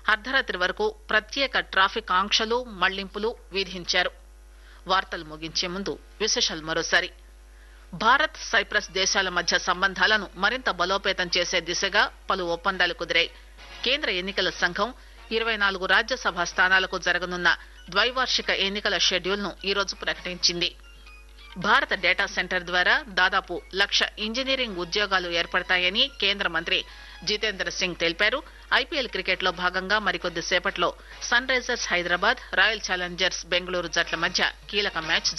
అర్ధరాత్రి వరకు ప్రత్యేక ట్రాఫిక్ ఆంక్షలు మళ్లింపులు విధించారు వార్తలు ముగించే ముందు విశేషాలు మరోసారి భారత్ సైప్రస్ దేశాల మధ్య సంబంధాలను మరింత బలోపేతం చేసే దిశగా పలు ఒప్పందాలు కుదిరాయి కేంద్ర ఎన్నికల సంఘం ఇరవై నాలుగు రాజ్యసభ స్థానాలకు జరగనున్న ద్వైవార్షిక ఎన్నికల షెడ్యూల్ ను ఈరోజు ప్రకటించింది భారత డేటా సెంటర్ ద్వారా దాదాపు లక్ష ఇంజనీరింగ్ ఉద్యోగాలు ఏర్పడతాయని కేంద్ర మంత్రి జితేంద్ర సింగ్ తెలిపారు ఐపీఎల్ క్రికెట్ లో భాగంగా మరికొద్ది సేపట్లో Sunrisers Hyderabad Royal Challengers Bengaluru జట్ల మధ్య కీలక మ్యాచ్